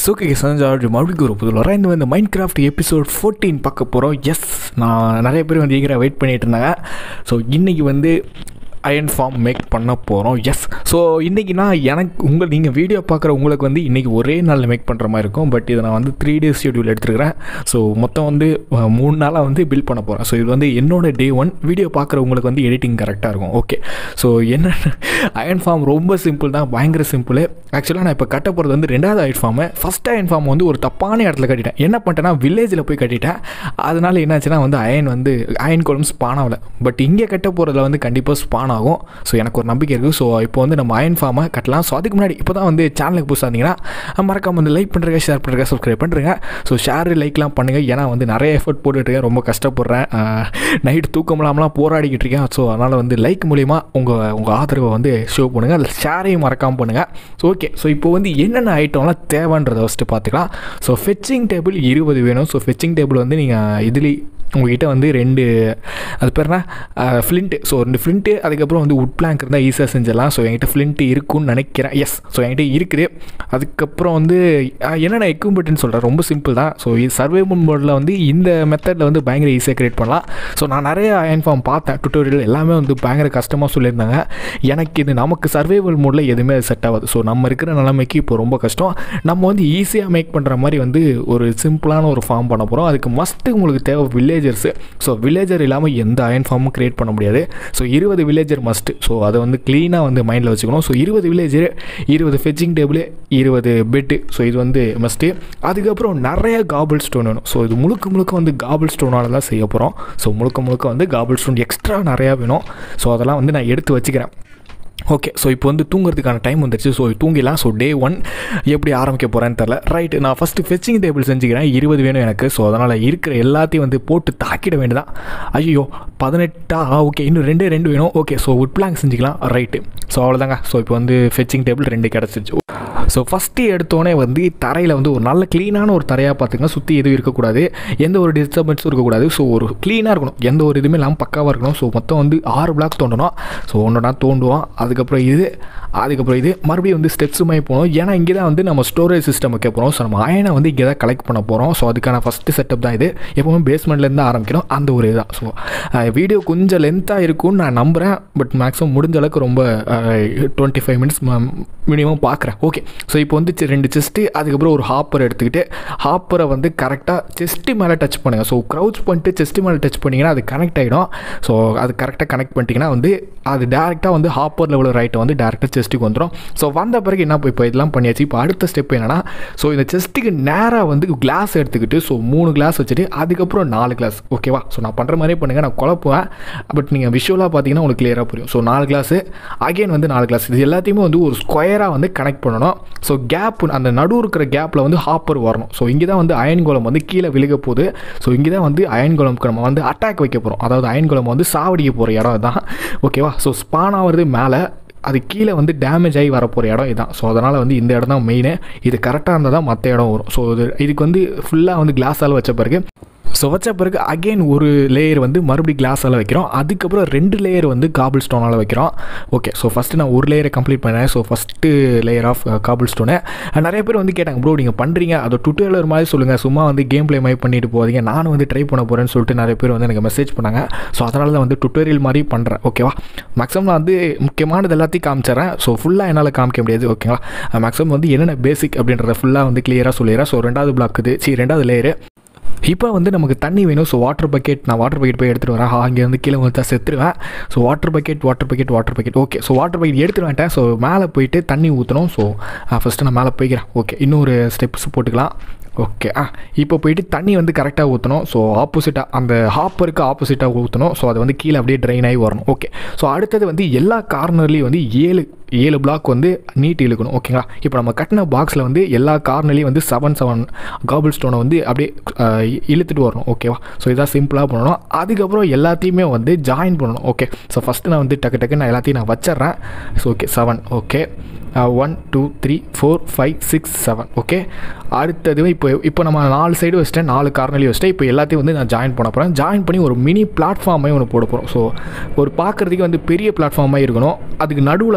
Okay Sanchar மறுபடியும் ஒரு புது வர இந்த மைண்ட் கிராஃப்ட் எபிசோட் ஃபோர்டீன் பார்க்க போகிறோம் எஸ் நான் நிறைய பேர் வந்து ஈகராக வெயிட் பண்ணிட்டு இருந்தாங்க ஸோ இன்றைக்கி வந்து அயன் ஃபார்ம் மேக் பண்ண போகிறோம் எஸ் ஸோ இன்றைக்கி நான் எனக்கு உங்கள் நீங்கள் வீடியோ பார்க்குற உங்களுக்கு வந்து இன்றைக்கி ஒரே நாளில் மேக் பண்ணுற மாதிரி இருக்கும் பட் இதை நான் வந்து த்ரீ டேஸ் ஷெடியூல் எடுத்துருக்கிறேன் ஸோ மொத்தம் வந்து அஹ், மூணு நாளாக வந்து பில்ட் பண்ண போகிறேன் ஸோ இது வந்து என்னோட டே ஒன் வீடியோ பார்க்குற உங்களுக்கு வந்து எடிட்டிங் கரெக்டாக இருக்கும் ஓகே ஸோ என்ன அயன் ஃபார்ம் ரொம்ப சிம்பிள் தான் பயங்கர சிம்பிள் ஆக்சுவலாக நான் இப்போ கட்ட போகிறது வந்து ரெண்டாவது iron farm first iron farm வந்து ஒரு தப்பான இடத்துல கட்டிட்டேன் என்ன பண்ணிட்டேன்னா வில்லேஜில் போய் கட்டிட்டேன் அதனால என்னாச்சுன்னா வந்து அயன் வந்து அயன் குளம் ஸ்பான் ஆகல பட் இங்கே கட்ட போகிறதுல வந்து கண்டிப்பாக ஸ்பான் ஆகும் ஸோ எனக்கு ஒரு நம்பிக்கை இருக்குது ஸோ இப்போ வந்து நம்ம அயன் ஃபார்மை கட்டலாம் ஸோ அதுக்கு முன்னாடி இப்போ தான் வந்து சேனலுக்கு புதுசாக இருந்தீங்கன்னா மறக்காம வந்து லைக் பண்ணுறங்க ஷேர் பண்ணுறங்க சப்ஸ்கிரைப் பண்ணுறேங்க ஸோ ஷேர் லைக்லாம் பண்ணுங்கள் ஏன்னா வந்து நிறைய எஃபர்ட் போட்டுட்ருக்கேன் ரொம்ப கஷ்டப்படுறேன் நைட் தூக்கம் இல்லாமலாம் போராடிக்கிட்டு இருக்கேன் ஸோ அதனால் வந்து லைக் மூலிமா உங்கள் உங்கள் ஆதரவை வந்து ஷோ பண்ணுங்கள் அதில் ஷேரையும் மறக்காமல் பண்ணுங்கள் ஸோ ஓகே ஸோ இப்போ வந்து என்னென்ன ஐட்டம்லாம் தேவைன்றதை ஃபஸ்ட்டு பார்த்துக்கலாம் ஸோ ஃபெச்சிங் டேபிள் இருபது வேணும் ஸோ ஃபெச்சிங் டேபிள் வந்து நீங்கள் இதுலேயே உங்ககிட்ட வந்து ரெண்டு அது பேர் என்ன ஃப்ளிண்ட்டு ஸோ ரெண்டு ஃப்ளிண்ட்டு அதுக்கப்புறம் வந்து உட் பிளாங்க் இருந்தால் ஈஸியாக செஞ்சிடலாம் ஸோ என்கிட்ட ஃப்ளிண்ட்டு இருக்குன்னு நினைக்கிறேன் எஸ் ஸோ என்கிட்ட இருக்குது அதுக்கப்புறம் வந்து அஹ், என்னென்ன எக்யூப்மெண்ட்னு சொல்கிறேன் ரொம்ப சிம்பிள் தான் ஸோ இது சர்வேமன் மோடில் வந்து இந்த மெத்தடில் வந்து பயங்கர ஈஸியாக கிரியேட் பண்ணலாம் ஸோ நான் நிறைய அயன் ஃபார்ம் பார்த்தேன் டுட்டோரியல் எல்லாமே வந்து பயங்கர கஷ்டமாக சொல்லியிருந்தாங்க எனக்கு இது நமக்கு சர்வைவல் மோடில் எதுவுமே செட் ஆகாது ஸோ நம்ம இருக்கிற நிலைமைக்கு இப்போ ரொம்ப கஷ்டம் நம்ம வந்து ஈஸியாக மேக் பண்ணுற மாதிரி வந்து ஒரு சிம்பிளான ஒரு ஃபார்ம் பண்ண போகிறோம் அதுக்கு மஸ்ட்டு உங்களுக்கு தேவை வில்லேஜர்ஸு ஸோ வில்லேஜர் இல்லாமல் எந்த அயன் ஃபார்மும் கிரியேட் பண்ண முடியாது ஸோ இருபது வில்லேஜர் மஸ்ட்டு ஸோ அதை வந்து க்ளீனாக வந்து மைண்டில் வச்சுக்கணும் ஸோ இருபது வில்லேஜர் இருபது ஃபெச்சிங் டேபிள் இருபது பெட்டு ஸோ இது வந்து மஸ்ட்டு அதுக்கப்புறம் நிறைய காபிள் ஸ்டோன் வேணும் ஸோ இது முழுக்க முழுக்க வந்து காபிள் ஸ்டோனால் தான் செய்ய போகிறோம் ஸோ முழுக்க முழுக்க வந்து காபிள் ஸ்டோன் எக்ஸ்ட்ரா நிறையா வேணும் ஸோ அதெல்லாம் வந்து நான் எடுத்து வச்சுக்கிறேன் ஓகே ஸோ இப்போ வந்து தூங்குறதுக்கான டைம் வந்துருச்சு ஸோ தூங்கிடலாம் ஸோ டே ஒன் எப்படி ஆரம்பிக்க போகிறேன்னு தெரில ரைட்டு நான் ஃபஸ்ட்டு ஃபெச்சிங் டேபிள் செஞ்சுக்கிறேன் இருபது வேணும் எனக்கு ஸோ அதனால் இருக்கிற எல்லாத்தையும் வந்து போட்டு தாக்கிட வேண்டியதான் ஐயோ பதினெட்டா ஓகே இன்னும் ரெண்டே ரெண்டு வேணும் ஓகே ஸோ உட் பிளாங்க் செஞ்சுக்கலாம் ரைட்டு ஸோ அவ்வளோதாங்க ஸோ இப்போ வந்து ஃபெச்சிங் டேபிள் ரெண்டு கிடச்சிருச்சு ஸோ ஃபஸ்ட்டு எடுத்தோடனே வந்து தரையில் வந்து ஒரு நல்ல க்ளீனான ஒரு தரையாக பார்த்துங்க சுற்றி எதுவும் இருக்கக்கூடாது எந்த ஒரு டிஸ்டர்பன்ஸும் இருக்கக்கூடாது ஸோ ஒரு க்ளீனாக இருக்கணும் எந்த ஒரு இதுவுமே இல்லாமல் பக்காவாக இருக்கணும் ஸோ மொத்தம் வந்து ஆறு பிளாக் தோண்டணும் ஸோ ஒன்றா தோண்டுவோம் அதுக்கப்புறம் இது அதுக்கப்புறம் இது மறுபடியும் வந்து ஸ்டெப்ஸுமே போகணும் ஏன்னா இங்கே தான் வந்து நம்ம ஸ்டோரேஜ் சிஸ்டம் வைக்க போகிறோம் ஸோ நம்ம அயனை வந்து இங்கே தான் கலெக்ட் பண்ண போகிறோம் ஸோ அதுக்கான ஃபஸ்ட்டு செட்டப் தான் இது எப்போவுமே பேஸ்மெண்ட்லேருந்து ஆரம்பிக்கணும் அந்த ஒரு இதுதான் ஸோ வீடியோ கொஞ்சம் லென்த்தாக இருக்கும்னு நான் நம்புகிறேன் பட் மேக்ஸிமம் முடிஞ்ச அளவுக்கு ரொம்ப டுவெண்ட்டி ஃபைவ் மினிட்ஸ் மினிமம் பார்க்குறேன் ஓகே ஸோ இப்போ வந்து சி- ரெண்டு செஸ்ட்டு அதுக்கப்புறம் ஒரு ஹாப்பர் எடுத்துக்கிட்டு ஹாப்பரை வந்து கரெக்டாக செஸ்ட்டு மேலே டச் பண்ணுங்கள் ஸோ க்ரௌச் பண்ணிட்டு செஸ்ட்டு மேலே டச் பண்ணிங்கன்னா அது கனெக்ட் ஆகிடும் ஸோ அது கரெக்டாக கனெக்ட் பண்ணிட்டீங்கன்னா வந்து அது டேரெக்டாக வந்து ஹாப்பரில் உள்ள ரைட்டை வந்து டேரெக்டாக செஸ்ட்டுக்கு வந்துடும் ஸோ வந்த பிறகு என்ன இப்போ இதெல்லாம் பண்ணியாச்சு இப்போ அடுத்த ஸ்டெப் என்னன்னா ஸோ இந்த செஸ்ட்டுக்கு நேராக வந்து கிளாஸ் எடுத்துக்கிட்டு ஸோ மூணு கிளாஸ் வச்சுட்டு அதுக்கப்புறம் நாலு கிளாஸ் ஓகேவா ஸோ நான் பண்ணுற மாதிரியே பண்ணுங்கள் நான் குழப்புவேன் பட் நீங்கள் விஷுவலாக பார்த்தீங்கன்னா உங்களுக்கு கிளியராக புரியும் ஸோ நாலு கிளாஸு அகைன் வந்து நாலு கிளாஸ் இது எல்லாத்தையுமே வந்து ஒரு ஸ்கொயராக வந்து கனெக்ட் பண்ணணும் ஸோ கேப் அந்த நடு இருக்கிற கேப்பில் வந்து ஹாப்பர் வரணும் ஸோ இங்கே தான் வந்து அயன் கோலம் வந்து கீழே விழுக போகுது ஸோ இங்கே தான் வந்து அயன் கோலம்க்கு நம்ம வந்து அட்டாக் வைக்க போகிறோம் அதாவது அயன் கோலம் வந்து சாவடிக்க போகிற இடம் தான் ஓகேவா ஸோ ஸ்பான் ஆகிறது மேலே அது கீழே வந்து டேமேஜ் ஆகி வரப்போகிற இடம் இதான் ஸோ அதனால் வந்து இந்த இடம் தான் மெயின் இது கரெக்டாக இருந்தால் தான் மற்ற இடம் வரும் ஸோ இது இதுக்கு வந்து ஃபுல்லாக வந்து கிளாஸால் வச்ச பிறகு ஸோ வச்ச பிறகு அகைன் ஒரு லேயர் வந்து மறுபடியும் கிளாஸால் வைக்கிறோம் அதுக்கப்புறம் ரெண்டு லேயர் வந்து காபிள் ஸ்டோனால் வைக்கிறோம் ஓகே ஸோ ஃபஸ்ட்டு நான் ஒரு லேயரை கம்ப்ளீட் பண்ணேன் so first layer of cobblestone நிறைய பேர் வந்து கேட்டாங்க ப்ரோ நீங்கள் பண்ணுறீங்க அதை டுட்டோரியல் மாதிரி சொல்லுங்கள் சும்மா வந்து கேம் ப்ளே மாதிரி பண்ணிட்டு போகாதீங்க நானும் வந்து ட்ரை பண்ண போகிறேன்னு சொல்லிட்டு நிறைய பேர் வந்து எனக்கு மெசேஜ் பண்ணாங்க ஸோ அதனால தான் வந்து டுட்டோரியல் மாதிரி பண்ணுறேன் ஓகேவா மேக்ஸிமம் நான் வந்து முக்கியமானது எல்லாத்தையும் காமிச்சிடுறேன் ஸோ ஃபுல்லாக என்னால் காமிக்க முடியாது ஓகேங்களா மேக்ஸிமம் வந்து என்னென்ன பேசிக் அப்படின்றத ஃபுல்லாக வந்து கிளியராக சொல்லிடுறேன் ஸோ ரெண்டாவது பிளாக் இது சி ரெண்டாவது லேயரு இப்போ வந்து நமக்கு தண்ணி வேணும் ஸோ வாட்டர் பக்கெட் நான் வாட்டர் பக்கெட் போய் எடுத்துகிட்டு வரேன் அங்கே வந்து கீழே வந்து செத்துருவேன் so water bucket water bucket water bucket okay so water bucket எடுத்துட்டு வந்துட்டேன் ஸோ மேலே போயிட்டு தண்ணி ஊற்றணும் ஸோ ஃபஸ்ட்டு நான் மேலே போய்க்கிறேன் ஓகே இன்னொரு ஸ்டெப்ஸ் போட்டுக்கலாம் ஓகே ஆ இப்போ போயிட்டு தண்ணி வந்து கரெக்டாக ஊற்றணும் ஸோ ஆப்போசிட்டாக அந்த ஹாப்பருக்கு ஆப்போசிட்டாக ஊற்றணும் ஸோ அது வந்து கீழே அப்படியே ட்ரைன் ஆகி வரணும் ஓகே ஸோ அடுத்தது வந்து எல்லா கார்னர்லேயும் வந்து ஏழு ஏழு பிளாக் வந்து நீட் இழுக்கணும் ஓகேங்களா இப்போ நம்ம கட்டின பாக்ஸில் வந்து எல்லா கார்னர்லேயும் வந்து செவன் செவன் காபிள் ஸ்டோனை வந்து அப்படியே அஹ், இழுத்துட்டு வரணும் ஓகேவா ஸோ இதான் சிம்பிளாக பண்ணணும் அதுக்கப்புறம் எல்லாத்தையுமே வந்து ஜாயின் பண்ணணும் ஓகே ஸோ ஃபஸ்ட்டு நான் வந்து டக்கு டக்கு நான் எல்லாத்தையும் நான் வச்சிட்றேன் so okay seven okay one two three four five six seven okay அடுத்தது இப்போ இப்போ நம்ம நாலு சைடு வச்சுட்டேன் நாலு கார்னர்லையும் வச்சுட்டேன் இப்போ எல்லாத்தையும் வந்து நான் ஜாயின் பண்ண போகிறேன் ஜாயின் பண்ணி ஒரு மினி பிளாட்ஃபார்மே ஒன்று போட போகிறோம் ஸோ ஒரு பார்க்குறதுக்கு வந்து பெரிய பிளாட்ஃபார்மாக இருக்கணும் அதுக்கு நடுவில் தான் நம்ம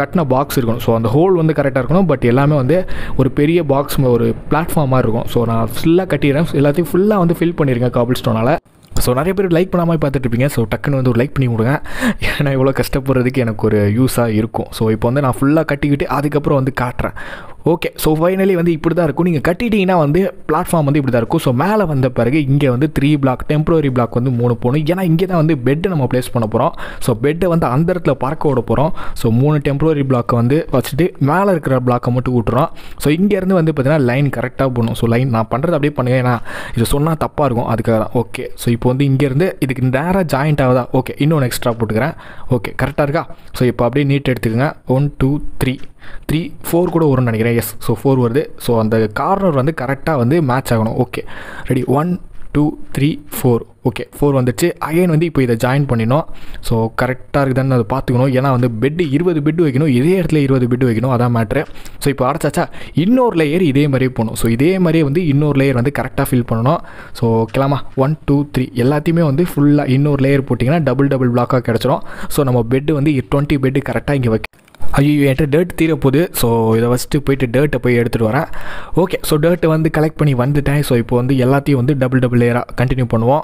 கட்டின பாக்ஸ் இருக்கணும் ஸோ அந்த ஹோல் வந்து கரெக்டாக இருக்கணும் பட் எல்லாமே வந்து ஒரு பெரிய பாக்ஸ் ஒரு பிளாட்ஃபார்ம் மாதிரி இருக்கும் ஸோ நான் ஃபுல்லாக கட்டிடுறேன் எல்லாத்தையும் ஃபுல்லாக வந்து ஃபில் பண்ணியிருக்கேன் காபிள் ஸ்டோனால் ஸோ நிறைய பேர் லைக் பண்ணாமல் பார்த்துட்டு இருப்பீங்க ஸோ டக்குன்னு வந்து ஒரு லைக் பண்ணி விடுங்க ஏன்னா இவ்வளோ கஷ்டப்படுறதுக்கு எனக்கு ஒரு யூஸாக இருக்கும் ஸோ இப்போ வந்து நான் ஃபுல்லாக கட்டிக்கிட்டு அதுக்கப்புறம் வந்து காட்டுறேன் ஓகே ஸோ ஃபைனலி வந்து இப்படி தான் இருக்கும் நீங்கள் கட்டிட்டீங்கன்னா வந்து பிளாட்ஃபார்ம் வந்து இப்படி தான் இருக்கும் ஸோ மேலே வந்த பிறகு இங்கே வந்து த்ரீ பிளாக் டெம்பரரி பிளாக் வந்து மூணு போகணும் ஏன்னா இங்கே தான் வந்து பெட்டை நம்ம ப்ளேஸ் பண்ண போகிறோம் ஸோ பெட்டை வந்து அந்த இடத்துல பறக்க விட போகிறோம் ஸோ மூணு டெம்பரரி பிளாக்கை வந்து வச்சுட்டு மேலே இருக்கிற பிளாக்கை மட்டும் விட்டுறோம் ஸோ இங்கேருந்து வந்து பார்த்தீங்கன்னா லைன் கரெக்டாக போகணும் ஸோ லைன் நான் பண்ணுறது அப்படியே பண்ணுங்க ஏன்னா இது சொன்னால் தப்பாக இருக்கும் அதுக்காக தான் ஓகே ஸோ இப்போ வந்து இங்கேருந்து இதுக்கு நேராக ஜாயிண்ட் ஆகுதா ஓகே இன்னொன்று எக்ஸ்ட்ரா போட்டுக்கிறேன் ஓகே கரெக்டாக இருக்கா ஸோ இப்போ அப்படியே நீட் எடுத்துக்கோங்க one two three three four கூட வரும்னு நினைக்கிறேன் எஸ் ஸோ ஃபோர் வருது ஸோ அந்த கார்னர் வந்து கரெக்டாக வந்து மேட்ச் ஆகணும் okay ready one two three four okay four வந்துச்சு அகைன் வந்து இப்போ இதை ஜாயின் பண்ணிடணும் ஸோ கரெக்டாக இருக்குதான்னு அதை பார்த்துக்கணும் ஏன்னா வந்து பெட்டு இருபது பெட்டு வைக்கணும் இதே இடத்துல இருபது பெட்டு வைக்கணும் அதான் மேட்ரு ஸோ இப்போ அடைச்சாச்சா இன்னொரு லேயர் இதே மாதிரியே போகணும் ஸோ இதே மாதிரியே வந்து இன்னொரு லேயர் வந்து கரெக்டாக ஃபில் பண்ணணும் ஸோ கிளம்பா ஒன் டூ த்ரீ எல்லாத்தையுமே வந்து ஃபுல்லாக இன்னொரு லேயர் போட்டிங்கன்னா டபுள் டபுள் பிளாக்காக கிடச்சிரும் ஸோ நம்ம பெட்டு வந்து டுவெண்ட்டி பெட்டு கரெக்டாக இங்கே வைக்க ஐயோ என்கிட்ட டேர்ட் தீர போகுது ஸோ இதை ஃபஸ்ட்டு போயிட்டு டேர்ட்டை போய் எடுத்துகிட்டு வரேன் ஓகே ஸோ டேர்ட்டை வந்து கலெக்ட் பண்ணி வந்துட்டேன் ஸோ இப்போ வந்து எல்லாத்தையும் வந்து டபுள் டபுள் லேயராக கண்டினியூ பண்ணுவோம்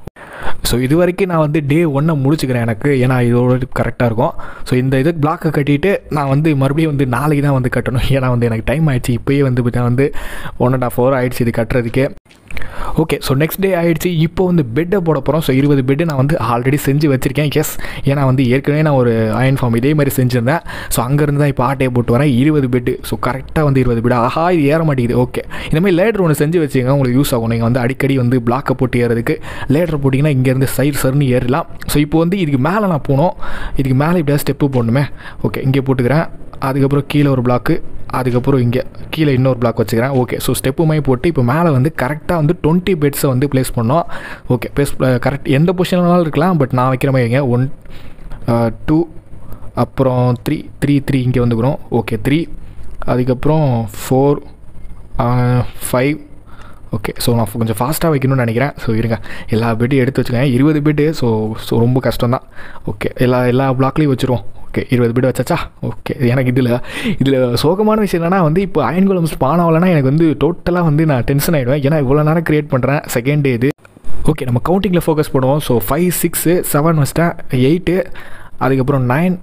ஸோ இது வரைக்கும் நான் வந்து டே ஒன்னை முடிச்சுக்கிறேன் எனக்கு ஏன்னா இதோட கரெக்டாக இருக்கும் ஸோ இந்த இது பிளாக்கை கட்டிட்டு நான் வந்து மறுபடியும் வந்து நாளைக்கு தான் வந்து கட்டணும் ஏன்னா வந்து எனக்கு டைம் ஆயிடுச்சு இப்போயே வந்து பார்த்தா வந்து ஒன் அண்ட் ஆஃப் ஹவர் ஆயிடுச்சு இது கட்டுறதுக்கே ஓகே ஸோ நெக்ஸ்ட் டே ஆகிடுச்சு இப்போ வந்து பெட்டை போட போகிறோம் ஸோ இருபது பெட்டு நான் வந்து ஆல்ரெடி செஞ்சு வச்சுருக்கேன் எஸ் ஏன்னா வந்து ஏற்கனவே நான் ஒரு அயன் ஃபார்ம் இதே மாதிரி செஞ்சுருந்தேன் ஸோ அங்கேருந்து தான் இப்போ ஆட்டையை போட்டு வரேன் இருபது பெட்டு ஸோ கரெக்டாக வந்து இருபது பெட்டு ஆஹா இது ஏற மாட்டேங்குது ஓகே இந்தமாதிரி லேடர் ஒன்று செஞ்சு வச்சுங்க உங்களுக்கு யூஸ் ஆகும் நீங்கள் வந்து அடிக்கடி வந்து பிளாக்கை போட்டு ஏறதுக்கு லேடர் போட்டிங்கன்னா இங்கேருந்து சைடு சர்னு ஏறலாம் ஸோ இப்போ வந்து இதுக்கு மேலே நான் போனோம் இதுக்கு மேலே இப்படியா ஸ்டெப்பு போடணுமே ஓகே இங்கே போட்டுக்கிறேன் அதுக்கப்புறம் கீழே ஒரு பிளாக்கு அதுக்கப்புறம் இங்கே கீழே இன்னொரு பிளாக் வச்சுக்கிறேன் ஓகே ஸோ ஸ்டெப்பு மாதிரி போட்டு இப்போ மேலே வந்து கரெக்டாக வந்து டுவெண்ட்டி பெட்ஸை வந்து ப்ளேஸ் பண்ணோம் ஓகே ப்ளேஸ் கரெக்ட் எந்த பொசிஷனாலும் இருக்கலாம் பட் நான் வைக்கிற மாதிரி வைங்க ஒன் டூ அப்புறம் த்ரீ த்ரீ த்ரீ இங்கே வந்துக்கிறோம் ஓகே த்ரீ அதுக்கப்புறம் ஃபோர் ஃபைவ் ஓகே ஸோ நான் கொஞ்சம் ஃபாஸ்ட்டாக வைக்கணும்னு நினைக்கிறேன் ஸோ இருங்க எல்லா பெட்டையும் எடுத்து வச்சுக்கேன் இருபது பெட்டு ஸோ ஸோ ரொம்ப கஷ்டம் தான் ஓகே எல்லா எல்லா பிளாக்லேயும் வச்சுருவோம் ஓகே இருபது பெட் வச்சாச்சா ஓகே எனக்கு இதில் இதில் சோகமான விஷயம் என்னன்னா வந்து இப்போ அயன்குளம் ஸ்பான் ஆகலைன்னா எனக்கு வந்து டோட்டலாக வந்து நான் டென்ஷன் ஆகிடுவேன் ஏன்னா இவ்வளோ நேரம் க்ரியேட் பண்ணுறேன் செகண்ட் டே இது ஓகே நம்ம கவுண்டிங்கில் ஃபோக்கஸ் பண்ணுவோம் ஸோ ஃபைவ் சிக்ஸு செவன் வச்சிட்டேன் எயிட்டு அதுக்கப்புறம் நைன்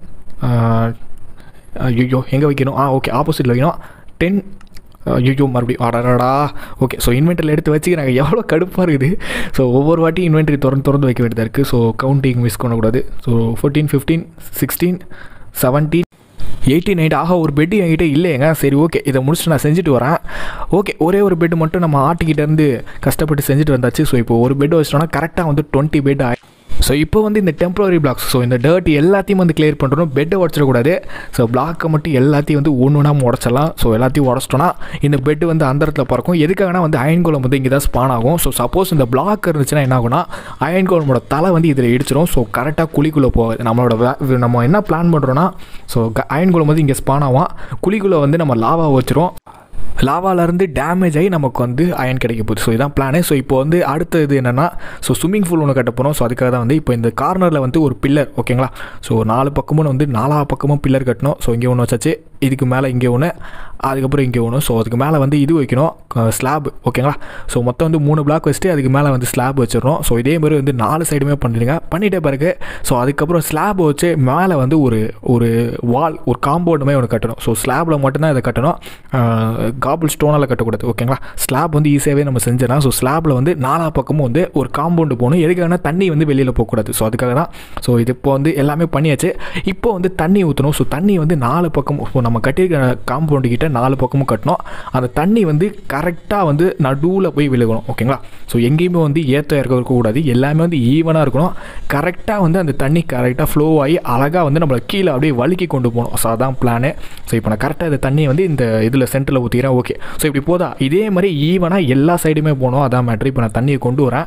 ஐயோ எங்கே வைக்கணும் ஆ ஓகே ஆப்போசிட்டில் வைக்கணும் டென் ஐயோ மறுபடியும் அடடா ஓகே ஸோ இன்வென்டரில் எடுத்து வச்சுக்கிறாங்க எவ்வளோ கடுப்பாக இருக்குது ஸோ ஒவ்வொரு வாட்டி இன்வென்ட்ரி திறந்து திறந்து வைக்க வேண்டியதாக இருக்குது ஸோ கவுண்டிங் மிஸ் பண்ணக்கூடாது so fourteen fifteen sixteen seventeen eighteen eight ஆக ஒரு பெட்டு என்கிட்ட இல்லைங்க சரி ஓகே இதை முடிச்சுட்டு நான் செஞ்சுட்டு வரேன் ஓகே ஒரே ஒரு பெட்டு மட்டும் நம்ம ஆட்டிக்கிட்டேருந்து கஷ்டப்பட்டு செஞ்சுட்டு வந்தாச்சு ஸோ இப்போ ஒரு பெட் வச்சிட்டோம்னா கரெக்டாக வந்து டுவெண்ட்டி பெட் ஆகி ஸோ இப்போ வந்து இந்த டெம்பரரி பிளாக்ஸ் ஸோ இந்த டர்ட் எல்லாத்தையும் வந்து கிளியர் பண்ணுறோம் பெட்டை உடச்சிடக்கூடாது ஸோ பிளாக்கை மட்டும் எல்லாத்தையும் வந்து ஒன்று ஒன்றா உடச்சிடலாம் ஸோ எல்லாத்தையும் உடச்சிட்டோன்னா இந்த பெட்டு வந்து அந்த இடத்துல பறக்கும் எதுக்காகனா வந்து அயன் கோலம் வந்து இங்கே தான் ஸ்பான் ஆகும் ஸோ சப்போஸ் இந்த பிளாக் இருந்துச்சுன்னா என்ன ஆகும்னா அயன் கோலமோட தலை வந்து இதில் இடிச்சிடும் ஸோ கரெக்டாக குழிக்குள்ளே போகாது நம்மளோட வே- நம்ம என்ன பிளான் பண்ணுறோன்னா ஸோ அயன் கோலம் வந்து இங்கே ஸ்பான் ஆகும் குழிக்குள்ளே வந்து நம்ம லாவா வச்சிரும் லாவாலேருந்து டேமேஜ் ஆகி நமக்கு வந்து அயன் கிடைக்க போகுது ஸோ இதான் பிளானு ஸோ இப்போ வந்து அடுத்த இது என்னென்னா ஸோ ஸ்விம்மிங் பூல் ஒன்று கட்ட போகிறோம் ஸோ அதுக்காக தான் வந்து இப்போ இந்த கார்னரில் வந்து ஒரு பில்லர் ஓகேங்களா ஸோ நாலு பக்கமும் வந்து நாலா பக்கமும் பில்லர் கட்டணும் ஸோ இங்கே ஒன்று வச்சாச்சு இதுக்கு மேலே இங்கே ஒன்று அதுக்கப்புறம் இங்கே ஒன்று ஸோ அதுக்கு மேலே வந்து இது வைக்கணும் ஸ்லாப் ஓகேங்களா ஸோ மொத்தம் வந்து மூணு பிளாக் வச்சுட்டு அதுக்கு மேலே வந்து ஸ்லாப் வச்சிடறோம் ஸோ இதே மாதிரி வந்து நாலு சைடுமே பண்ணிடுங்க பண்ணிட்ட பிறகு ஸோ அதுக்கப்புறம் ஸ்லாப் வச்சு மேலே வந்து ஒரு ஒரு வால் ஒரு காம்பவுண்ட் மாதிரி ஒன்று கட்டணும் ஸோ ஸ்லாபில் மட்டும்தான் இதை கட்டணும் காபிள் ஸ்டோனால் கட்டக்கூடாது ஓகேங்களா ஸ்லாப் வந்து ஈஸியாகவே நம்ம செஞ்சிடலாம் ஸோ ஸ்லாபில் வந்து நாலா பக்கமும் வந்து ஒரு காம்பவுண்டு போகணும் எதுக்காகனா தண்ணி வந்து வெளியில் போகக்கூடாது ஸோ அதுக்காக தான் ஸோ இது இப்போ வந்து எல்லாமே பண்ணியாச்சு இப்போ வந்து தண்ணி ஊற்றணும் ஸோ தண்ணி வந்து நாலு பக்கமும் இப்போ நம்ம கட்டியிருக்கிற காம்பவுண்டு கிட்ட நாலு பக்கமும் கட்டணும் அந்த தண்ணி வந்து கரெக்டாக வந்து நடுவில் போய் விழுகணும் ஓகேங்களா ஸோ எங்கேயுமே வந்து ஏற்ற இறக்க இருக்கக்கூடாது எல்லாமே வந்து ஈவனாக இருக்கணும் கரெக்டாக வந்து அந்த தண்ணி கரெக்டாக ஃப்ளோ ஆகி அழகாக வந்து நம்மளை கீழே அப்படியே வழுக்கி கொண்டு போகணும் ஸோ அதான் பிளானு ஸோ இப்போ நான் கரெக்டாக இந்த தண்ணியை வந்து இந்த இதில் சென்டரில் ஊற்றிக்கிறேன் ஓகே ஸோ இப்படி போதா இதே மாதிரி ஈவனாக எல்லா சைடுமே போகணும் அதான் மேட்ரு இப்போ நான் தண்ணியை கொண்டு வரேன்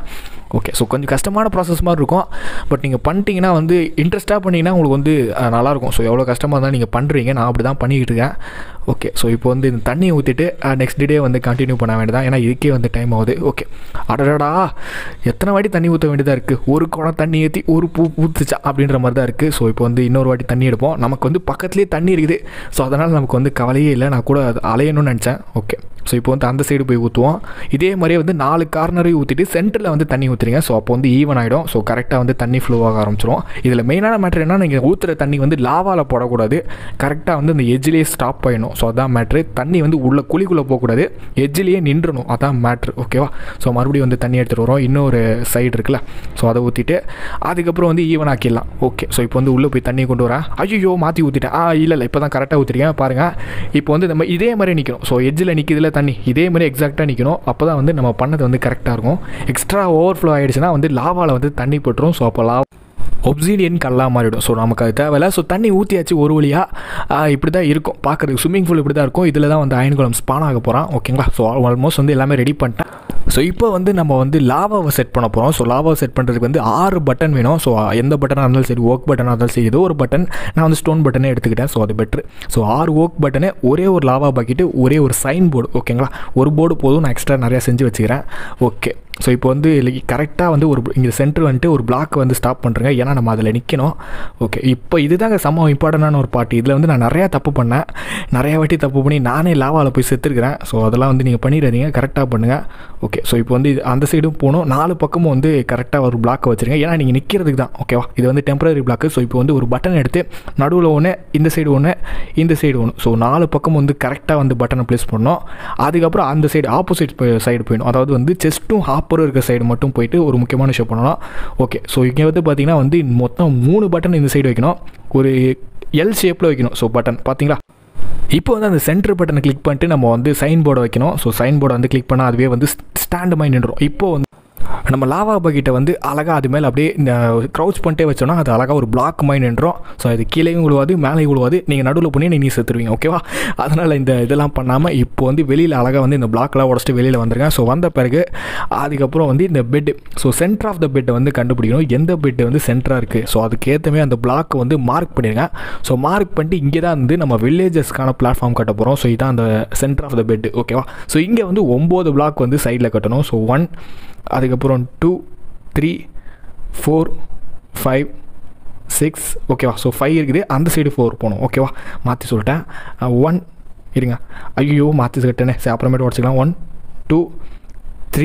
ஓகே ஸோ கொஞ்சம் கஷ்டமான ப்ராசஸ் மாதிரி இருக்கும் பட் நீங்கள் பண்ணிட்டீங்கன்னா வந்து இன்ட்ரெஸ்ட்டாக பண்ணிங்கன்னா உங்களுக்கு வந்து அஹ், நல்லாயிருக்கும் ஸோ எவ்வளோ கஷ்டமாக இருந்தால் நீங்கள் பண்ணுறீங்க நான் அப்படி தான் பண்ணிக்கிட்டு இருக்கேன் ஓகே ஸோ இப்போ வந்து இந்த தண்ணியை ஊற்றிட்டு நெக்ஸ்ட் டே வந்து கண்டினியூ பண்ண வேண்டியதான் ஏன்னா இதுக்கே வந்து டைம் ஆகுது ஓகே அடடா எத்தனை வாட்டி தண்ணி ஊற்ற வேண்டியதாக இருக்குது ஒரு குடம் தண்ணி ஏற்றி ஒரு பூ ஊற்றுச்சா அப்படின்ற மாதிரி தான் இருக்குது ஸோ இப்போ வந்து இன்னொரு வாட்டி தண்ணி எடுப்போம் நமக்கு வந்து பக்கத்துலேயே தண்ணி இருக்குது ஸோ அதனால் நமக்கு வந்து கவலையே இல்லை நான் கூட அது அலையணும்னு நினச்சேன் ஓகே ஸோ இப்போ வந்து அந்த சைடு போய் ஊற்றுவோம் இதே மாதிரியே வந்து நாலு கார்னரையும் ஊற்றிட்டு சென்டரில் வந்து தண்ணி ஊற்றுறீங்க ஸோ அப்போ வந்து ஈவன் ஆகிடும் ஸோ கரெக்டாக வந்து தண்ணி ஃப்ளோ ஆக ஆரம்பிச்சிரும் இதில் மெயினான மேட்ரு என்ன நீங்கள் ஊற்றுற தண்ணி வந்து லாவாவில் போடக்கூடாது கரெக்டாக வந்து இந்த எஜ்ஜிலேயே ஸ்டாப் ஆகிடும் ஸோ அதான் மேட்ரு தண்ணி வந்து உள்ள குழிக்குள்ளே போகக்கூடாது எஜ்ஜிலேயே நின்றணும் அதான் மேட்ரு ஓகேவா ஸோ மறுபடியும் வந்து தண்ணி எடுத்துகிட்டு வரோம் இன்னொரு சைடு இருக்குல்ல ஸோ அதை ஊற்றிட்டு அதுக்கப்புறம் வந்து ஈவன் ஆக்கிடலாம் ஓகே ஸோ இப்போ வந்து உள்ளே போய் தண்ணி கொண்டு வரேன் ஐயோ மாற்றி ஊற்றிட்டேன் ஆ இல்லை இல்லை இப்போ தான் கரெக்டாக ஊற்றிருக்கேன் பாருங்கள் இப்போ வந்து நம்ம இதே மாதிரி நிற்கணும் ஸோ எஜ்ஜில் நிற்கிதுல தண்ணி இதே மாதிரி எக்ஸாக்டாக நிற்கணும் அப்போ தான் வந்து நம்ம பண்ணது வந்து கரெக்டாக இருக்கும் எக்ஸ்ட்ரா ஓவர்ஃப்ளோ ஆகிடுச்சுன்னா வந்து லாவாவில் வந்து தண்ணி போட்டுரும் ஸோ அப்போ லாவா ஒப்சீடியன் கல்லாக மாறிடும் ஸோ நமக்கு அது தேவையில்ல ஸோ தண்ணி ஊற்றியாச்சு ஒரு வழியாக இப்படி தான் இருக்கும் பார்க்குறதுக்கு ஸ்விம்மிங் பூல் இப்படி தான் இருக்கும் இதில் தான் வந்து அயன்குளம் ஸ்பான் ஆக போகிறான் ஓகேங்களா ஸோ ஆல்மோஸ்ட் வந்து எல்லாமே ரெடி பண்ணிட்டேன் ஸோ இப்போ வந்து நம்ம வந்து லாவாவை செட் பண்ண போகிறோம் ஸோ லாவாவை செட் பண்ணுறதுக்கு வந்து ஆறு பட்டன் வேணும் ஸோ எந்த பட்டனாக இருந்தாலும் சரி ஒர்க் பட்டனாக இருந்தாலும் சரி ஏதோ ஒரு பட்டன் நான் வந்து ஸ்டோன் பட்டனே எடுத்துக்கிட்டேன் ஸோ அது பெட்ரு ஸோ ஆறு ஒர்க் பட்டனு ஒரே ஒரு லாவா பாக்கெட்டு ஒரே ஒரு சைன் போர்டு ஓகேங்களா ஒரு போர்டு போதும் நான் எக்ஸ்ட்ரா நிறையா செஞ்சு வச்சுக்கிறேன் ஓகே ஸோ இப்போ வந்து கரெக்டாக வந்து ஒரு இங்கே சென்டர் வந்துட்டு ஒரு பிளாக் வந்து ஸ்டாப் பண்ணுறேங்க ஏன்னா நம்ம அதில் நிற்கணும் ஓகே இப்போ இதுதாங்க செம்ம இம்பார்ட்டண்டான ஒரு பாட்டு இதில் வந்து நான் நிறையா தப்பு பண்ணேன் நிறையா வாட்டி தப்பு பண்ணி நானே லாவாவில் போய் செத்துருக்கிறேன் ஸோ அதெல்லாம் வந்து நீங்கள் பண்ணிடாதீங்க கரெக்டாக பண்ணுங்கள் ஓகே ஸோ இப்போ வந்து இது- அந்த சைடும் போகணும் நாலு பக்கமும் வந்து கரெக்டாக ஒரு பிளாக்கை வச்சுருங்க ஏன்னா நீங்கள் நிற்கிறதுக்கு தான் ஓகேவா இது வந்து டெம்பரரி பிளாக்கு ஸோ இப்போ வந்து ஒரு பட்டன் எடுத்து நடுவில் ஒன்று இந்த சைடு ஒன்று இந்த சைடு ஒன்று ஸோ நாலு பக்கம் வந்து கரெக்டாக வந்து பட்டனை ப்ளேஸ் பண்ணோம் அதுக்கப்புறம் அந்த சைடு ஆப்போசிட் சைடு போயிடும் அதாவது வந்து செஸ்ட்டும் ஹாப்பரும் இருக்க சைடு மட்டும் போயிட்டு ஒரு முக்கியமான விஷயம் பண்ணணும் ஓகே ஸோ இங்கே வந்து பார்த்தீங்கன்னா வந்து மொத்தம் மூணு பட்டன் இந்த சைடு வைக்கணும் ஒரு எல் ஷேப்பில் வைக்கணும் ஸோ பட்டன் பார்த்தீங்களா இப்போ வந்து அந்த சென்டர் பட்டனை கிளிக் பண்ணிட்டு நம்ம வந்து சைன் போர்டை வைக்கணும் ஸோ சைன் போர்டை வந்து கிளிக் பண்ணால் அதுவே வந்து ஸ்டாண்டு மாதிரி நின்றோம் இப்போ வந்து நம்ம லாவா பக்கெட்டை வந்து அழகாக அது மேலே அப்படியே இந்த க்ரௌச் பண்ணிட்டே வச்சோன்னா அது அழகாக ஒரு பிளாக் மாதிரி நின்றோம் ஸோ அது கீழேயும் விழுவாது மேலேயும் விழுவாது நீங்கள் நடுவில் பண்ணி நீங்கள் செத்துருவீங்க ஓகேவா அதனால் இந்த இதெல்லாம் பண்ணாமல் இப்போ வந்து வெளியில் அழகாக வந்து இந்த பிளாக்லாம் உடச்சிட்டு வெளியில் வந்துருங்க ஸோ வந்த பிறகு அதுக்கப்புறம் வந்து இந்த bed so center of the பெட்டை வந்து கண்டுபிடிக்கணும் எந்த பெட்டு வந்து சென்டராக இருக்குது ஸோ அதுக்கேற்றமே அந்த பிளாக்கை வந்து மார்க் பண்ணிடுங்க ஸோ மார்க் பண்ணிட்டு இங்கே தான் வந்து நம்ம வில்லேஜஸ்க்கான பிளாட்ஃபார்ம் கட்ட போகிறோம் ஸோ இதான் அந்த சென்டர் ஆஃப் த பெட் ஓகேவா ஸோ இங்கே வந்து ஒம்பது பிளாக் வந்து சைடில் கட்டணும் ஸோ ஒன் அதுக்கப்புறம் two three four five six ஓகேவா ஸோ ஃபைவ் இருக்குது அந்த சைடு ஃபோர் போகணும் ஓகேவா மாற்றி சொல்லிட்டேன் ஒன் இருங்க ஐயோ மாற்றி கட்டனே சரி அப்புறமேட்டு உடச்சிக்கலாம் ஒன் டூ த்ரீ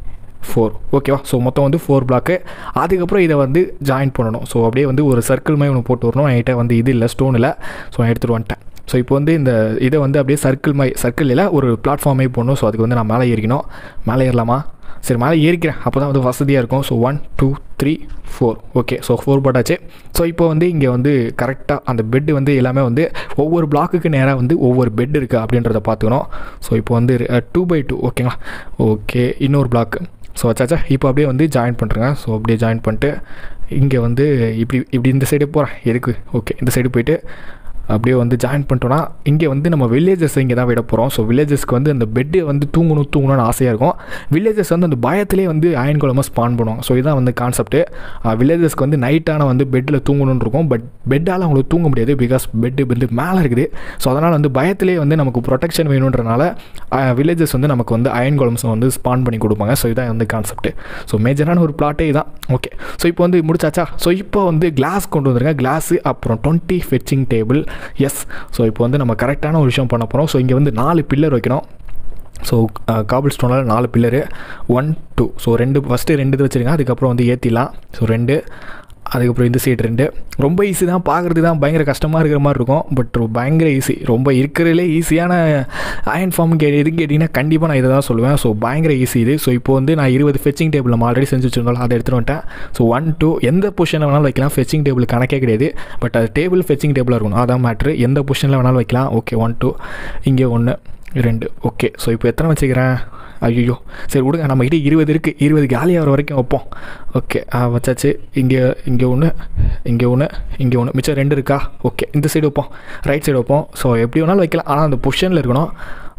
ஃபோர் ஓகேவா ஸோ மொத்தம் வந்து ஃபோர் பிளாக்கு அதுக்கப்புறம் இதை வந்து ஜாயின் பண்ணணும் ஸோ அப்படியே வந்து ஒரு சர்க்கிள் மாதிரி ஒன்று போட்டு வரணும் என்கிட்ட வந்து இது இல்லை ஸ்டோன் இல்லை ஸோ நான் எடுத்துகிட்டு வந்துட்டேன் ஸோ இப்போ வந்து இந்த இதை வந்து அப்படியே சர்க்கிள் மாதிரி சர்க்கிள் இல்லை ஒரு பிளாட்ஃபார்மே போடணும் ஸோ அதுக்கு வந்து நான் மேலே ஏறிக்கணும் மேலே ஏறலாமா சரி மேலே ஏறிக்கிறேன் அப்போ தான் வந்து வசதியாக இருக்கும் so one two three four okay so four போட்டாச்சு ஸோ இப்போ வந்து இங்கே வந்து கரெக்டாக அந்த பெட்டு வந்து எல்லாமே வந்து ஒவ்வொரு பிளாக்குக்கு நேராக வந்து ஒவ்வொரு பெட் இருக்குது அப்படின்றத பார்த்துக்கணும் ஸோ இப்போ வந்து டூ பை டூ ஓகேங்களா ஓகே இன்னொரு பிளாக் ஸோ வச்சாச்சா இப்போ அப்படியே வந்து ஜாயின் பண்ணுறேங்க ஸோ அப்படியே ஜாயின் பண்ணிட்டு இங்கே வந்து இப்படி இப்படி இந்த சைடு போகிறேன் எதுக்கு ஓகே இந்த சைடு போயிட்டு அப்படியே வந்து ஜாயின் பண்ணிட்டோன்னா இங்கே வந்து நம்ம வில்லேஜஸ் இங்கே தான் விட போகிறோம் ஸோ வில்லேஜஸ்க்கு வந்து அந்த பெட்டு வந்து தூங்கணும் தூங்கணும்னு ஆசையாக இருக்கும் வில்லேஜஸ் வந்து அந்த பயத்திலே வந்து அயன் குளமாக ஸ்பான் பண்ணுவாங்க ஸோ இதுதான் வந்து கான்செப்ட்டு வில்லேஜஸ்க்கு வந்து நைட்டான வந்து பெட்டில் தூங்கணும்னு இருக்கும் பட் பெட்டால் அவங்களுக்கு தூங்க முடியாது பிகாஸ் பெட்டு வந்து மேலே இருக்குது ஸோ அதனால் வந்து பயத்திலே வந்து நமக்கு ப்ரொடெக்ஷன் வேணுன்றனால வில்லேஜஸ் வந்து நமக்கு வந்து அயன் குளம்ஸ் வந்து ஸ்பான் பண்ணி கொடுப்பாங்க ஸோ இதான் வந்து கான்செப்ட்டு ஸோ மேஜரான ஒரு பிளாட்டே தான் ஓகே ஸோ இப்போ வந்து முடிச்சாச்சா ஸோ இப்போ வந்து கிளாஸ் கொண்டு வந்துருங்க கிளாஸு அப்புறம் twenty fetching tables so இப்போ வந்து நம்ம கரெக்டான ஒரு விஷயம் பண்ண போகிறோம் ஸோ இங்கே வந்து நாலு பில்லர் வைக்கணும் ஸோ காபிள் ஸ்டோனில் நாலு பில்லரு ஒன் டூ ஸோ ரெண்டு ஃபஸ்ட்டு ரெண்டு இது வச்சுருங்க அதுக்கப்புறம் வந்து ஏற்றிடலாம் ஸோ ரெண்டு அதுக்கப்புறம் இந்த சைடு ரெண்டு ரொம்ப ஈஸி தான் பார்க்குறதுக்கு தான் பயங்கர கஷ்டமாக இருக்கிற மாதிரி இருக்கும் பட் பயங்கர ஈஸி ரொம்ப இருக்கிறதுலே ஈஸியான அயன் ஃபார்ம் கே எதுன்னு கேட்டிங்கன்னா கண்டிப்பாக நான் இதை தான் சொல்லுவேன் ஸோ பயங்கர ஈஸி இது ஸோ இப்போ வந்து நான் இருபது ஃபெச்சிங் டேபிள் நம்ம ஆல்ரெடி செஞ்சு வச்சுருந்தோம் அதை எடுத்துகிட்டு வந்துட்டேன் ஸோ ஒன் டூ எந்த பொசிஷனில் வேணாலும் வைக்கலாம் ஃபெச்சிங் டேபிள் கணக்கே கிடையாது பட் அது டேபிள் ஃபெச்சிங் டேபிளாக இருக்கணும் அதான் மேட்ரு எந்த பொசிஷனில் வேணாலும் வைக்கலாம் ஓகே ஒன் டூ இங்கே ஒன்று ரெண்டு ஓகே ஸோ இப்போ எத்தனை வச்சுக்கிறேன் ஐயோ சரி விடுங்க நம்மகிட்ட இருபது இருக்குது இருபது காலி ஆகிற வரைக்கும் வைப்போம் ஓகே வச்சாச்சு இங்கே இங்கே ஒன்று இங்கே ஒன்று இங்கே ஒன்று மிச்சம் ரெண்டு இருக்கா ஓகே இந்த சைடு வைப்போம் ரைட் சைடு வைப்போம் ஸோ எப்படி வேணாலும் வைக்கலாம் ஆனால் அந்த பொசிஷனில் இருக்கணும்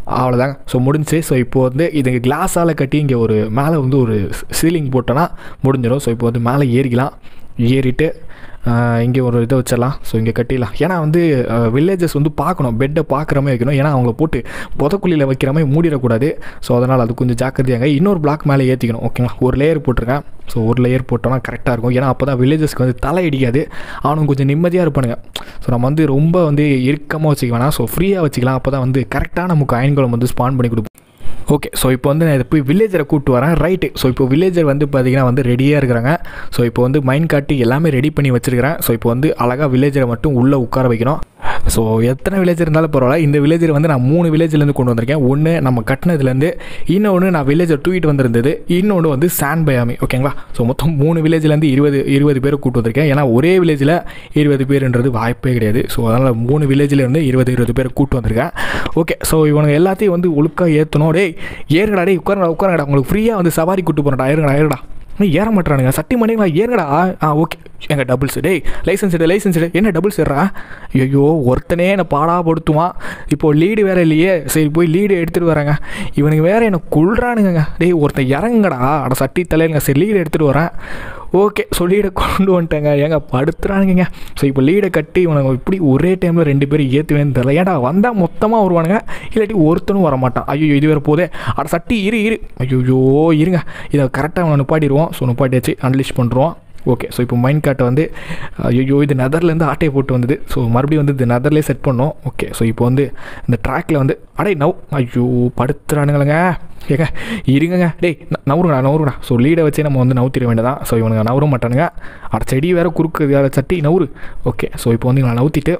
அவ்வளோதாங்க ஸோ முடிஞ்சு ஸோ இப்போ வந்து இது கிளாஸால் கட்டி இங்கே ஒரு மேலே வந்து ஒரு சீலிங் போட்டோன்னா முடிஞ்சிடும் ஸோ இப்போ வந்து மேலே ஏறிக்கலாம் ஏறிட்டு இங்கே ஒரு இதை வச்சிடலாம் ஸோ இங்கே கட்டிடலாம் ஏன்னா வந்து வில்லேஜஸ் வந்து பார்க்கணும் பெட்டை பார்க்குற மாதிரி வைக்கணும் ஏன்னா அவங்கள போட்டு புதக்குழியில் வைக்கிற மாதிரி மூடிடக்கூடாது ஸோ அதனால் அது கொஞ்சம் ஜாக்கிரதையாங்க இன்னொரு பிளாக் மேலே ஏற்றிக்கணும் ஓகேங்களா ஒரு லேயர் போட்டிருக்கேன் ஸோ ஒரு லேயர் போட்டோன்னா கரெக்டாக இருக்கும் ஏன்னா அப்போ தான் வில்லேஜஸ்க்கு வந்து தலை அடிக்காது அவனுங்க கொஞ்சம் நிம்மதியாக இருப்பானுங்க ஸோ நம்ம வந்து ரொம்ப வந்து இறுக்கமாக வச்சுக்க வேணாம் ஸோ ஃப்ரீயாக வச்சுக்கலாம் அப்போ தான் வந்து கரெக்டாக நமக்கு அயன்குளம் வந்து ஸ்பான் பண்ணி கொடுப்போம் ஓகே ஸோ இப்போ வந்து நான் இதை போய் வில்லேஜரை கூப்பிட்டு வரேன் ரைட்டு ஸோ இப்போ வில்லேஜர் வந்து பார்த்திங்கன்னா வந்து ரெடியாக இருக்கிறாங்க ஸோ இப்போ வந்து மைண்ட் காட்டி எல்லாமே ரெடி பண்ணி வச்சுருக்கிறேன் ஸோ இப்போ வந்து அழகாக வில்லேஜரை மட்டும் உள்ளே உட்கார வைக்கணும் ஸோ எத்தனை வில்லேஜர் இருந்தாலும் பரவாயில்ல இந்த வில்லேஜர் வந்து நான் மூணு வில்லேஜ்லேருந்து கொண்டு வந்திருக்கேன் ஒன்று நம்ம கட்டினதுலேருந்து இன்னொன்று நான் வில்லேஜர் தூக்கிட்டு வந்திருந்தது இன்னொன்று வந்து சான் பயாமி ஓகேங்களா ஸோ மொத்தம் மூணு வில்லேஜ்லேருந்து இருபது இருபது பேர் கூப்பிட்டு வந்திருக்கேன் ஏன்னா ஒரே வில்லேஜில் இருபது பேருன்றது வாய்ப்பே கிடையாது ஸோ அதனால் மூணு வில்லேஜ்லேருந்து இருபது இருபது பேர் கூப்பிட்டு வந்திருக்கேன் ஓகே ஸோ இவனுங்க எல்லாத்தையும் வந்து ஒழுக்காக ஏற்றணும் டேய் ஏறுங்கடா டேய் உட்காரடா உட்காரடா உங்களுக்கு ஃப்ரீயாக வந்து சவாரி கூட்டு போகிறடா ஏறுங்கடா ஏறுடா ஏற மாட்டானுங்க சட்டி மணிங்களா ஏறுங்கடா ஆ ஓகே எங்கள் டபுள்ஸ் டேய் லைசன்ஸ் எடு லைசன்ஸ் எடு என்ன டபுள்ஸ் எடுறா ஐயோ ஒருத்தனே என்னை பாடாப்படுத்துவான் இப்போது லீடு வேறு இல்லையே சரி போய் லீடு எடுத்துகிட்டு வரேங்க இவனுக்கு வேறு என்னை கொள்றானுங்க டேய் ஒருத்தன் இறங்குங்கடா அட சட்டி தலையிலுங்க சரி லீடு எடுத்துகிட்டு வரேன் ஓகே ஸோ லீடை கொண்டு வந்துட்டேங்க ஏங்க படுத்துறானுங்க ஸோ இப்போ லீடை கட்டி இவனுங்க இப்படி ஒரே டைமில் ரெண்டு பேரும் ஏற்றுவேன்னு தெரியல ஏன்டா வந்தால் மொத்தமாக வருவானுங்க இல்லாட்டி ஒருத்தனும் வர மாட்டான் ஐயோ இது வேறு போதே அட சட்டி இரு இரு ஐயோ இருங்க இதை கரெக்டாக அவனை நிப்பாட்டிடுவோம் ஸோ நிப்பாட்டியாச்சு அன்லிஷ் பண்ணுறோம் ஓகே ஸோ இப்போ மைண்ட் கார்ட்டை வந்து ஐயோ இது நெதர்லேருந்து ஆட்டையை போட்டு வந்தது ஸோ மறுபடியும் வந்து இது நெதர்லேயே செட் பண்ணோம் ஓகே ஸோ இப்போ வந்து இந்த ட்ராக்கில் வந்து அடே நவ் ஐயோ படுத்துறானுங்களேங்க ஏங்க இருங்கங்க டேய் ந- நவுருங்கடா நவுருங்கடா ஸோ லீடை வச்சே நம்ம வந்து நவுத்திட வேண்டியதான் ஸோ இவனுங்க நவர மாட்டானுங்க அட செடி வேறு குறுக்கு வேறு சட்டி நவுரு ஓகே ஸோ இப்போ வந்து இவனை நவுத்திட்டு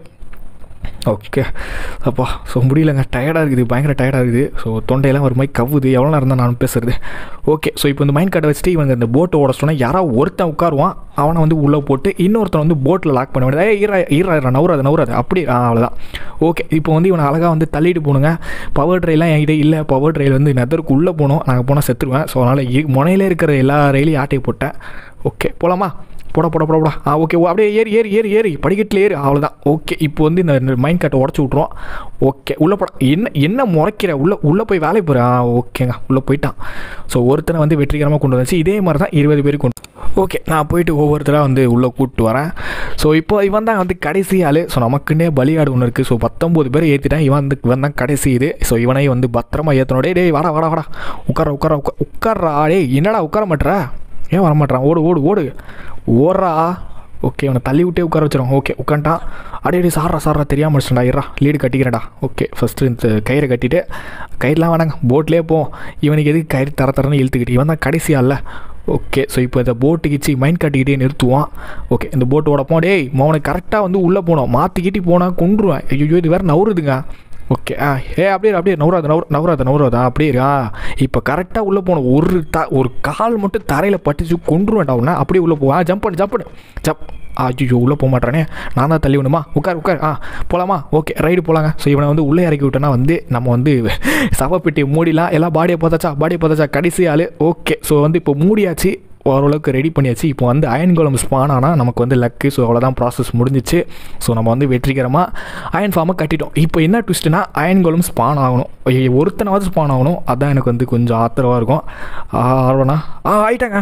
ஓகே அப்பா ஸோ முடியலங்க டயர்டாக இருக்குது பயங்கர டயர்டாக இருக்குது ஸோ தொண்டையெல்லாம் ஒரு மாதிரி கவுது எவ்வளோ நேரம் தான் நான் பேசுறது ஓகே ஸோ இப்போ இந்த மைண்ட் கார்டை வச்சுட்டு இவங்க இந்த போட்டை ஓட சொன்னால் யாராவது ஒருத்தன் உட்காருவான் அவனை வந்து உள்ளே போட்டு இன்னொருத்தன் வந்து போட்டில் லாக் பண்ண வேண்டியது ஈரா ஈரா நவுறாது நவுறாது அப்படி ஆ, அவ்வளோதான் ஓகே இப்போ வந்து இவனை அழகாக வந்து தள்ளிட்டு போகணுங்க பவர் ட்ரெயிலாம் என்கிட்ட இல்லை பவர் ட்ரெயில் வந்து நெதருக்கு உள்ளே போகணும் நாங்கள் போனால் செத்துருவேன் ஸோ அதனால் முனையிலே இருக்கிற எல்லா ரயிலையும் ஆட்டையை போட்டேன் ஓகே போகலாமா போட போட போட போட ஆ ஓகே ஓ அப்படியே ஏறி ஏறி ஏறி ஏறி படிக்கட்டில் ஏறி அவ்வளோதான் ஓகே இப்போ வந்து இந்த மைண்ட் கார்ட்டை உடச்சி விட்ருவோம் ஓகே உள்ளே போட என்ன என்ன முறைக்கிற உள்ளே உள்ளே போய் வேலைக்கு போகிறேன் ஆ ஓகேங்க உள்ளே போயிட்டான் ஸோ ஒருத்தனை வந்து வெற்றிகரமாக கொண்டு வந்துச்சு இதே மாதிரி தான் இருபது பேருக்கு கொண்டு ஓகே நான் போயிட்டு ஒவ்வொருத்தராக வந்து உள்ளே கூப்பிட்டு வரேன் ஸோ இப்போ இவன் தான் வந்து கடைசி ஆள் ஸோ நமக்குன்னே பலியாடு ஒன்று இருக்குது ஸோ பத்தொம்போது பேர் ஏற்றிட்டேன் இவன் வந்து இவன் தான் கடைசி இது ஸோ இவனை வந்து பத்திரமா ஏற்றணும் டேய் டேய் வாடா வாடா வாடா உட்கார உட்கார உட்கா உட்கார்றா டேய் என்னடா உட்கார மாட்டேற ஏன் வர மாட்டான் ஓடு ஓடு ஓடு ஓடுறா ஓகே அவனை தள்ளி விட்டே உட்கார வச்சிடும் ஓகே உட்காந்துட்டான் அடே அடே சாரா சாரா தெரியாமல் வச்சுட்டா இருடா லீடு கட்டிக்கிறேன்டா ஓகே ஃபஸ்ட்டு இந்த கயிறை கட்டிட்டு கயிறுலாம் வேணாங்க போட்லேயே போ இவனுக்கு எதுக்கு கயிறு தர தரன்னு இழுத்துக்கிட்டு இவன் தான் கடைசியா இல்லை ஓகே ஸோ இப்போ இந்த போட்டு கிச்சு மைண்ட் காட்டிக்கிட்டே நிறுத்துவான் ஓகே இந்த போட்டு உடப்போம் டேய் மவனுக்கு கரெக்டாக வந்து உள்ளே போனோம் மாற்றிக்கிட்டு போனால் கொண்டுருவேன் ஐயோ இது வேறு நவுறுதுங்க ஓகே ஆ ஏ அப்படியே அப்படியே நவுறாது நவுற நவுறாது நவுறாது ஆ, அப்படியே இரு. ஆ இப்போ கரெக்டாக உள்ளே போகணும் ஒரு த ஒரு கால் மட்டும் தரையில் பட்டுச்சு கொண்டுருவேன்டா உடனே அப்படியே உள்ளே போவா ஜம்ப் பண்ணு ஜம்ப் பண்ணு ஜம்ப் ஐயோ உள்ளே போக மாட்டானே நான் தான் தள்ளி விடணுமா உட்கார் உட்கார் ஆ போகலாமா ஓகே ரைடு போகலாங்க ஸோ இவனை வந்து உள்ளே இறக்கி விட்டோன்னா வந்து நம்ம வந்து சவப்பெட்டி மூடிலாம் எல்லாம் பாடியை பார்த்தாச்சா பாடியை பார்த்தாச்சா கடைசி ஆள் ஓகே ஸோ வந்து இப்போ மூடியாச்சு ஓரளவுக்கு ரெடி பண்ணியாச்சு இப்போ வந்து அயன் கோலம் ஸ்பான் ஆனால் நமக்கு வந்து லக்கு ஸோ அவ்வளோதான் ப்ராசஸ் முடிஞ்சிச்சு ஸோ நம்ம வந்து வெற்றிகரமாக அயன் ஃபார்மை கட்டிட்டோம் இப்போ என்ன ட்விஸ்ட்னா அயன் கோலம் ஸ்பான் ஆகணும் ஐயோ, ஒருத்தனாவது ஸ்பான் ஆகணும் அதான் எனக்கு வந்து கொஞ்சம் ஆத்திரமாக இருக்கும் ஆ, ஆர்வனா ஆ ஆயிட்டாங்க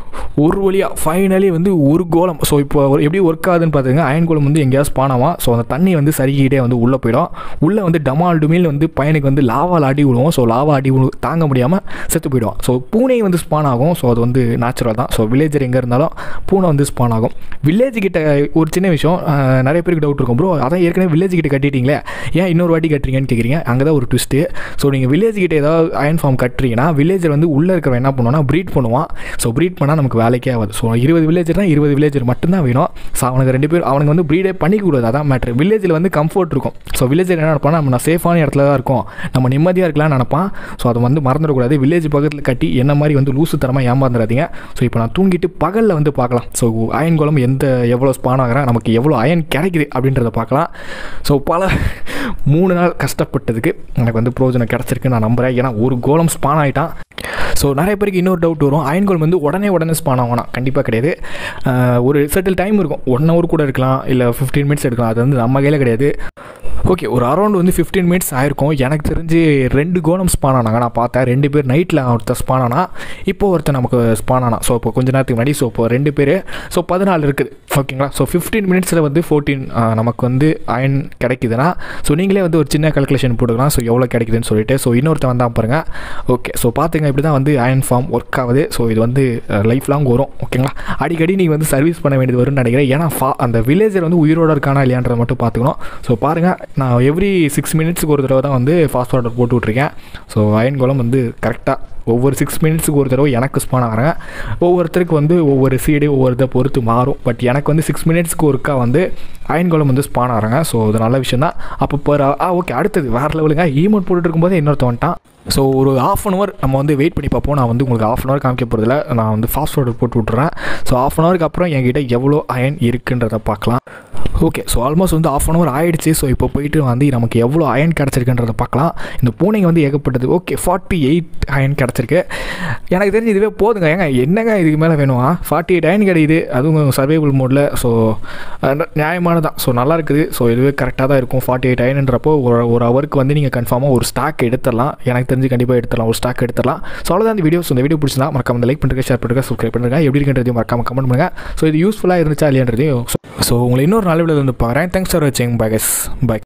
ஒரு வழியாக ஃபைனலி வந்து ஒரு கோலம் ஸோ இப்போ ஒரு- எப்படி ஒர்க் ஆகுதுன்னு பார்த்துங்க அயன் கோலம் வந்து எங்கேயாவது ஸ்பான் ஆகும் ஸோ அந்த தண்ணி வந்து சரிக்கிட்டே வந்து உள்ளே போயிடும் உள்ளே வந்து டமால் டுமில் வந்து பையனுக்கு வந்து லாவால் அடி விழுவும் ஸோ லாவா அடி விழு தாங்க முடியாமல் செத்து போயிடுவான் ஸோ பூனை வந்து ஸ்பான் ஆகும் ஸோ அது வந்து நேச்சுரல் தான் ஸோ வில்லேஜர் எங்கே இருந்தாலும் பூனை வந்து ஸ்பான் ஆகும் வில்லேஜ் கிட்ட ஒரு சின்ன விஷயம் அஹ், நிறைய பேருக்கு டவுட் இருக்கும் ப்ரோ அதான் ஏற்கனவே வில்லேஜ் கிட்ட கட்டிட்டீங்களே ஏன் இன்னொரு வாட்டி கட்டுறீங்கன்னு கேட்குறீங்க அங்கே தான் ஒரு ட்விஸ்ட்டு ஸோ நீங்கள் வில்லேஜ் கிட்ட ஏதாவது அயன் ஃபார்ம் கட்டுறீங்கன்னா வில்லேஜர் வந்து உள்ளே இருக்கிறவன் என்ன பண்ணுவான்னா ப்ரீட் பண்ணுவான் ஸோ ப்ரீட் பண்ணால் நமக்கு வேலைக்கே ஆகாது ஸோ இருபது வில்லேஜர்னா இருபது வில்லேஜர் மட்டும்தான் வேணும் ஸோ அவனுக்கு ரெண்டு பேர் அவனுக்கு வந்து ப்ரீடே பண்ணிக்க கூடாது அதான் மேட்ரு வில்லேஜில் வந்து கம்ஃபர்ட் இருக்கும் ஸோ வில்லேஜர் என்ன நினைப்பான் நம்ம சேஃபான இடத்துல தான் இருக்கோம் நம்ம நிம்மதியாக இருக்கலாம்னு நினைப்பான் ஸோ அதை வந்து மறந்துடக்கூடாது வில்லேஜ் பக்கத்தில் கட்டி என்ன மாதிரி வந்து லூசு தரமாக ஏமாந்துடாதீங்க ஸோ இப்போ நான் தூங்கிட்டு பகலில் வந்து பார்க்கலாம் ஸோ அயன் குளம் எந்த எவ்வளோ ஸ்பான் ஆகிறேன் நமக்கு எவ்வளோ அயன் கிடைக்குது அப்படின்றத பார்க்கலாம் ஸோ பல மூணு நாள் கஷ்டப்பட்டதுக்கு எனக்கு வந்து பிரோஜனம் கிடச்சிருக்கு நான் நம்புகிறேன் ஏன்னா ஒரு கோலம் ஸ்பான் ஆகிட்டான் ஸோ நிறைய பேருக்கு இன்னொரு டவுட் வரும் அயன் கோலம் வந்து உடனே உடனே ஸ்பான் ஆகணும் கண்டிப்பாக கிடையாது ஆஹ் ஒரு செட்டில் டைம் இருக்கும் ஒன் ஹவர் கூட இருக்கலாம் இல்லை ஃபிஃப்டீன் மினிட்ஸ் எடுக்கலாம் அது வந்து நம்ம கையில் கிடையாது ஓகே ஒரு அரௌண்ட் வந்து ஃபிஃப்டீன் மினிட்ஸ் ஆயிருக்கும் எனக்கு தெரிஞ்சு ரெண்டு கோலம் ஸ்பான் ஆனாங்க நான் பார்த்தேன் ரெண்டு பேர் நைட்டில் ஒருத்தர் ஸ்பான் ஆனா இப்போ ஒருத்தர் நமக்கு ஸ்பான் ஆனா ஸோ இப்போ கொஞ்ச நேரத்துக்கு முன்னாடி ஸோ இப்போ ரெண்டு பேர் ஸோ பதினாலு இருக்குது ஓகேங்களா ஸோ ஃபிஃப்டீன் மினிட்ஸில் வந்து ஃபோர்டீன் நமக்கு வந்து அயன் கிடைக்குதுன்னா ஸோ நீங்களே வந்து ஒரு சின்ன கல்குலேஷன் போட்டுக்கலாம் ஸோ எவ்வளோ கிடைக்குதுன்னு சொல்லிட்டு ஸோ இன்னொருத்தன் வந்தால் பாருங்கள் ஓகே ஸோ பார்த்துங்க இப்படி தான் வந்து அயன் ஃபார்ம் ஒர்க் ஆகுது ஸோ இது வந்து லைஃப் லாங் வரும் ஓகேங்களா அடிக்கடி நீங்கள் வந்து சர்வீஸ் பண்ண வேண்டியது வரும்னு நினைக்கிறேன் ஏன்னா ஃபா அந்த வில்லேஜர் வந்து உயிரோட இருக்கானா இல்லையான்றதை மட்டும் பார்த்துக்கணும் ஸோ பாருங்கள் நான் எவ்ரி சிக்ஸ் மினிட்ஸுக்கு ஒரு தடவை தான் வந்து ஃபாஸ்ட் ஆர்டர் போட்டு விட்ருக்கேன் ஸோ அயன் கோலம் வந்து கரெக்டாக ஒவ்வொரு சிக்ஸ் மினிட்ஸுக்கு ஒரு தடவை எனக்கு ஸ்பான் ஆகிறாங்க ஒவ்வொருத்தருக்கு வந்து ஒவ்வொரு சீடு ஒவ்வொரு இதை பொறுத்து மாறும் பட் எனக்கு வந்து சிக்ஸ் மினிட்ஸ்க்கு ஒருக்கா வந்து அயன் கோலம் வந்து ஸ்பான் ஆகிறாங்க ஸோ அது நல்ல விஷயம் தான் அப்போ இப்போ ஆ ஓகே அடுத்தது வேறு லெவலுங்க ஈமோட் போட்டுட்டு இருக்கும்போது இன்னொருத்த வந்துட்டான் ஸோ ஒரு ஆஃப் அன் ஹவர் நம்ம வந்து வெயிட் பண்ணி பார்ப்போம் நான் வந்து உங்களுக்கு ஆஃப் அன் ஹவர் காமிக்க போகிறதில்ல நான் வந்து ஃபாஸ்ட் ஆர்டர் போட்டு விட்றேன் ஸோ ஆஃப் அன் ஹவருக்கு அப்புறம் என்கிட்ட எவ்வளோ அயன் இருக்குன்றதை பார்க்கலாம் ஓகே ஸோ ஆல்மோஸ்ட் வந்து ஆஃப் அன் ஹவர் ஆயிடுச்சு ஸோ இப்போ போயிட்டு வந்து நமக்கு எவ்வளோ அயன் கிடச்சிருக்குன்றதை பார்க்கலாம் இந்த பூனைங்க வந்து ஏகப்பட்டது ஓகே ஃபார்ட்டி எயிட் அயன் கிடச்சிருக்கு எனக்கு தெரிஞ்சு இதுவே போதுங்க ஏங்க என்னங்க இதுக்கு மேலே வேணுமா ஃபார்ட்டி எயிட் அயன் கிடைக்குது அதுவும் சர்வைவல் மோடில் ஸோ நியாயமானதான் ஸோ நல்லா இருக்குது ஸோ இதுவே கரெக்டாக தான் இருக்கும் ஃபார்ட்டி எயிட் அயன்ன்றப்போ ஒரு ஒரு ஹவருக்கு வந்து நீங்கள் கன்ஃபார்மாக ஒரு ஸ்டாக் எடுத்துடலாம் எனக்கு தெரிஞ்சு கண்டிப்பாக எடுத்துடலாம் ஒரு ஸ்டாக் எடுத்துடலாம் ஸோ அவ்வளோதான் இந்த வீடியோஸ் இந்த வீடியோ பிடிச்சிருந்தா மறக்காம லைக் பண்ணுறேன் ஷேர் பண்ணுறேன் சப்ஸ்கிரைப் பண்ணுறேன் எப்படி இருக்குன்றதையும் மறக்காம கமெண்ட் பண்ணுங்கள் ஸோ இது யூஸ்ஃபுல்லாக இருந்துச்சா இல்லையான்றதையும் ஸோ உங்களை இன்னொரு நல்ல வீடியோ வந்து பார்க்குறேன் தேங்க்ஸ் ஃபார் வாட்சிங் பை கஸ் பை